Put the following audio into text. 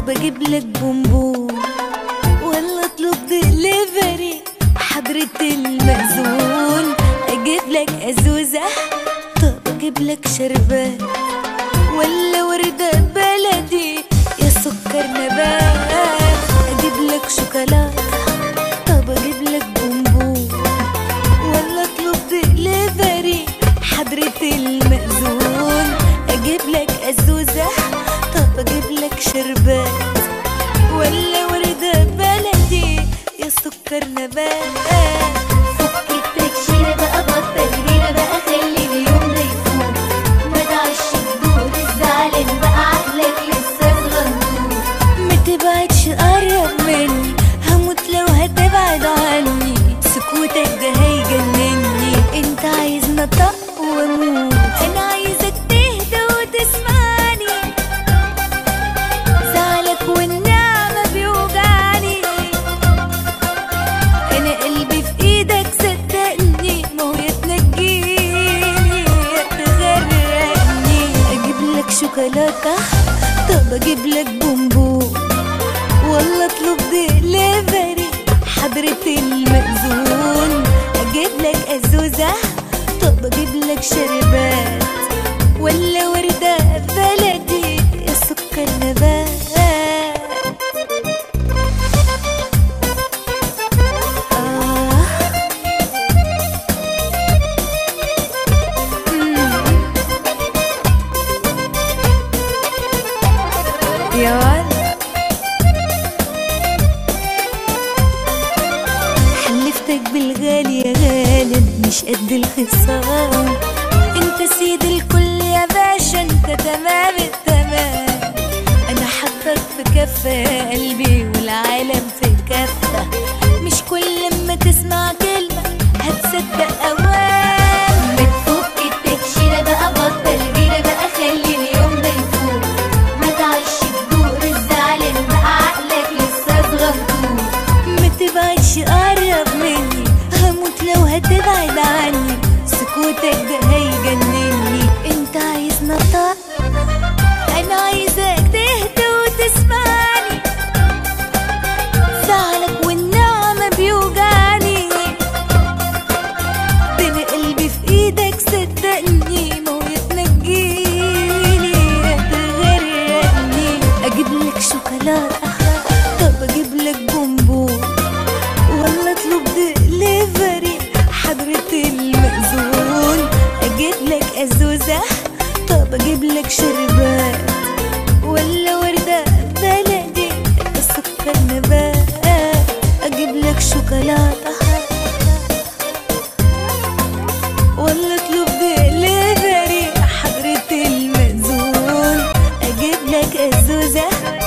طب اجيب لك بونبون ولا اطلب دليفري حضرة المأذون اجيب لك ازوزة طب اجيب لك شربات ولا وردة بلدي يا سكر نبات اجيب لك شوكولاتة طب اجيب لك بونبون ولا اطلب دليفري حضرة المأذون اجيب لك ازوزة طب اجيب لك شربات ولا وردة بلدي يا سكر نبات فك التكشيرة بقى بطل جريرة بقى خلي اليوم ده يفوت ما تعيش الدور الزعلان بقى عقلك لسه صغنون ما تبعدش قرب مني هموت لو هتبعد عني سكوتك ده هيجنني انت عايز نطق واموت انا عايزك تهدى وتسمعني زعلك والنعمة بيوجعني انا قلبي في ايدك صدقني ما هو يا تنجيني يا تغرقني اجيب لك شوكولاته طب اجيب لك بونبون والله اطلب دليفري حضرة المأذون اجيب لك ازوزة طب اجيب لك شربات ولا وردة بلدي يا سكر نبات آه. مم. يا ولا حلفتك بالغالي يا غالب مش قد الخصام انت سيد الكل يا باشا انت تمام التمام انا حطك في كفة قلبي والعالم في كفة مش كل ما تسمع كلمة هتصدق اوام بتفك التكشيرة بقى بطل جريرة بقى خلي اليوم ده يفوت ما تعيش الدور الزعلان بقى عقلك لسه صغنون ما تبعدش قرب مني هموت لو هتبعد عني سكوتك ده هيجنني انت عايز نطق انا عايزك تهدى وتسمعني زعلك والنعمة بيوجعني بين قلبي في ايدك صدقني ما هو يتنجيني تغرقني اجيب لك شوكولاتة طب اجيب لك بونبون ولا اطلب دليفري حضرة المأذون اجيب لك ازوزة طب اجيب لك شربات ولا وردة بلدي سكر نبات اجيب لك شوكولاتة ولا اطلب دليفري حضرة المأذون اجيب لك ازوزة